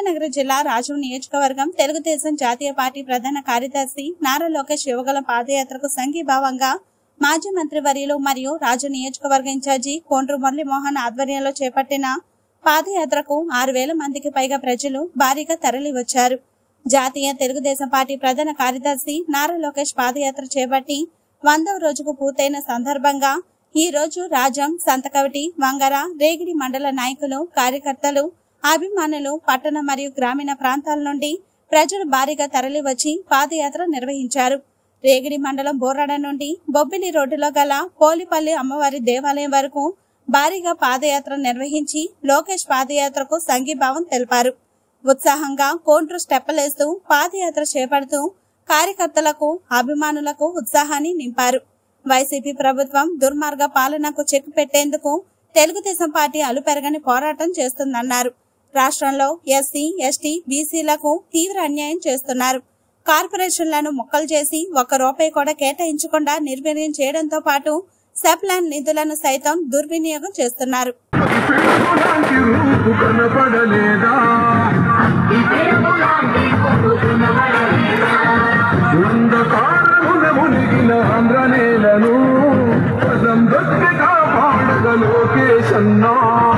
విజయనగరం జిల్లా రాజు నియోజకవర్గం తెలుగుదేశం జాతీయ పార్టీ ప్రధాన కార్యదర్శి నారా లోకేష్ యువగల పాదయాత్రకు సంఘీభావంగా మాజీ మంత్రి వర్యులు మరియు రాజు నియోజకవర్గ ఇన్ఛార్జి కోండ్రు మురళీమోహన్ ఆధ్వర్యంలో చేపట్టిన పాదయాత్రకు ఆరు వేల మందికి పైగా ప్రజలు భారీగా తరలి వచ్చారు జాతీయ తెలుగుదేశం పార్టీ ప్రధాన కార్యదర్శి నారా లోకేష్ పాదయాత్ర చేపట్టి వందవ రోజుకు పూర్తయిన సందర్భంగా ఈ రోజు రాజం సంతకవటి వంగర రేగిడి మండల నాయకులు కార్యకర్తలు అభిమానులు పట్టణ మరియు గ్రామీణ ప్రాంతాల నుండి ప్రజలు భారీగా తరలివచ్చి పాదయాత్ర నిర్వహించారు రేగిడి మండలం బోరాడ నుండి బొబ్బిలి రోడ్డులో గల పోలిపల్లి అమ్మవారి దేవాలయం వరకు భారీగా పాదయాత్ర నిర్వహించి లోకేష్ పాదయాత్రకు సంఘీభావం తెలిపారు ఉత్సాహంగా కోంట్రు స్టెప్పలేస్తూ పాదయాత్ర చేపడుతూ కార్యకర్తలకు అభిమానులకు ఉత్సాహాన్ని నింపారు వైసీపీ ప్రభుత్వం దుర్మార్గ పాలనకు చెక్ పెట్టేందుకు తెలుగుదేశం పార్టీ అలుపెరగని పోరాటం చేస్తుందన్నారు రాష్ట్రంలో ఎస్సీ ఎస్టీ బీసీలకు తీవ్ర అన్యాయం చేస్తున్నారు కార్పొరేషన్లను ముక్కలు చేసి ఒక్క రూపాయి కూడా కేటాయించకుండా నిర్వీర్యం చేయడంతో పాటు సెప్లాన్ నిధులను సైతం దుర్వినియోగం చేస్తున్నారు లాంటి రూపు కనపడలేదా అంధకారమున మునిగిన ఆంధ్ర నేలను పదం దొరికి కాపాడగ లోకేశన్నా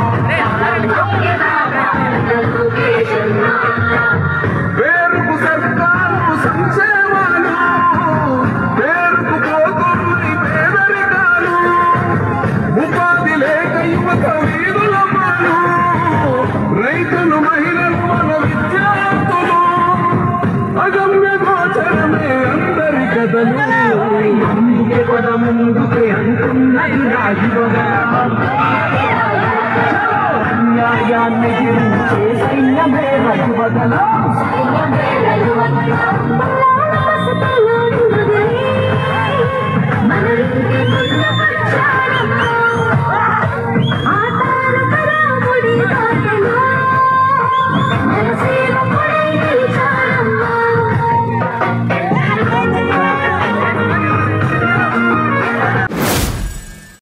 పేరుకు సర్కారు సంక్షేమాలు పేరుకు పోతుంది పేదరికాలు ఉపాధి లేక యువత వీధులమ్మలు రైతులు మహిళలు మన విద్యార్థులు అగమ్య గోచరమే అందరి కథలు అందుకే పద ముందుకే అంటున్నది నా యువత అన్యాయాన్ని చేసే సైన్యమే యువతలో